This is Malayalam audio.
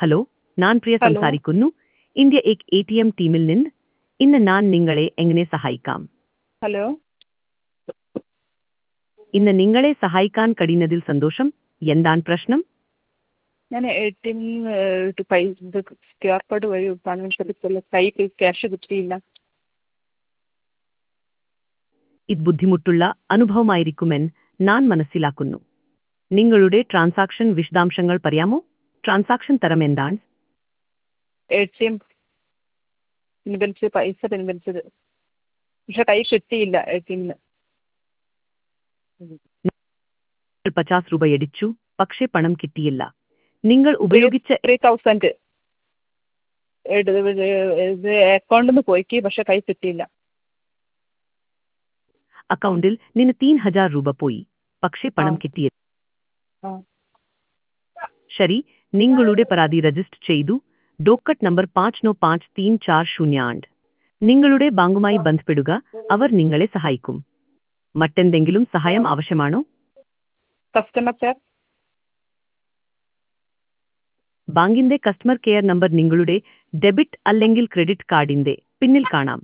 ഹലോ ഞാൻ പ്രിയ ഹലോ. സംസാരിക്കുന്നു ഇന്ത്യ എക് എ ടി എം ടീമിൽ നിന്ന് ഇന്ന് ഞാൻ നിങ്ങളെ എങ്ങനെ സഹായിക്കാം ഹലോ ഇന്ന് നിങ്ങളെ സഹായിക്കാൻ കഴിയുന്നതിൽ സന്തോഷം എന്താണ് പ്രശ്നം ഞാൻ എ ടി എം പൈസ ഇത് ക്യു ആർ കോഡ് വഴി പണം എടുത്തില്ല കൈക്ക് ക്യാഷ് കിട്ടിയില്ല ഇത് ബുദ്ധിമുട്ടുള്ള അനുഭവമായിരിക്കുമെന്ന് ഞാൻ മനസ്സിലാക്കുന്നു നിങ്ങളുടെ ട്രാൻസാക്ഷൻ വിശദാംശങ്ങൾ പറയാമോ ട്രാൻസാക്ഷൻ തരം എന്താണ് എ ടി എം പിൻവലിച്ച് പൈസ പിൻവലിച്ചത് പക്ഷെ കൈ കിട്ടിയില്ല എ ടി എമ്മിന് പച്ചാസ് രൂപ അടിച്ചു പക്ഷേ പണം കിട്ടിയില്ല നിങ്ങൾ ഉപയോഗിച്ച ത്രീ തൗസൻഡ് ഇത് അക്കൗണ്ടിൽ നിന്ന് പോയിക്ക് പക്ഷെ കൈ കിട്ടിയില്ല അക്കൗണ്ടിൽ നിന്ന് തീൻ ഹജാർ രൂപ പോയി പക്ഷേ പണം ആ. കിട്ടിയില്ല ആ. ശരി നിങ്ങളുടെ പരാതി രജിസ്റ്റർ ചെയ്തു ഡോക്കറ്റ് നമ്പർ പാഞ്ച് നോ പാഞ്ച് തീൻ ചാർ ശൂന്യാണ്ട് നിങ്ങളുടെ ബാങ്കുമായി ബന്ധപ്പെടുക അവർ നിങ്ങളെ സഹായിക്കും മറ്റെന്തെങ്കിലും സഹായം ആവശ്യമാണോ കസ്റ്റമർ കെയർ ബാങ്കിന്റെ കസ്റ്റമർ കെയർ നമ്പർ നിങ്ങളുടെ ഡെബിറ്റ് അല്ലെങ്കിൽ ക്രെഡിറ്റ് കാർഡിന്റെ പിന്നിൽ കാണാം